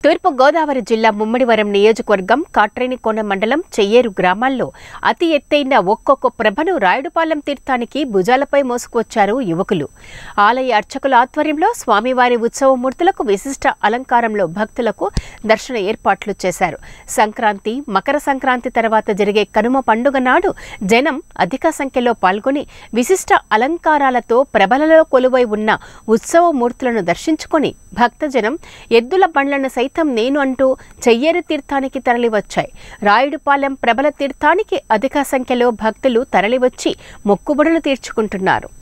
తూర్పు గోదావరి జిల్లా ముమ్మడివరం నియోజకవర్గం కాట్రేనికోన మండలం చెయ్యేరు గ్రామాల్లో అతి ఎత్తైన ఒక్కొక్క ప్రభను రాయుడుపాలెం తీర్థానికి భుజాలపై మోసుకువచ్చారు యువకులు ఆలయ అర్చకుల ఆధ్వర్యంలో స్వామివారి ఉత్సవమూర్తులకు విశిష్ట అలంకారంలో భక్తులకు దర్శన ఏర్పాట్లు చేశారు సంక్రాంతి మకర సంక్రాంతి తర్వాత జరిగే కనుమ పండుగ నాడు జనం అధిక సంఖ్యలో పాల్గొని విశిష్ట అలంకారాలతో ప్రభలలో కొలువై ఉన్న ఉత్సవమూర్తులను దర్శించుకొని భక్తజనం ఎద్దుల బండ్లను సైతం నేను అంటూ చెయ్యేరు తీర్థానికి తరలివచ్చాయి రాయుడుపాలెం ప్రబల తీర్థానికి అధిక సంఖ్యలో భక్తులు తరలివచ్చి మొక్కుబడులు తీర్చుకుంటున్నారు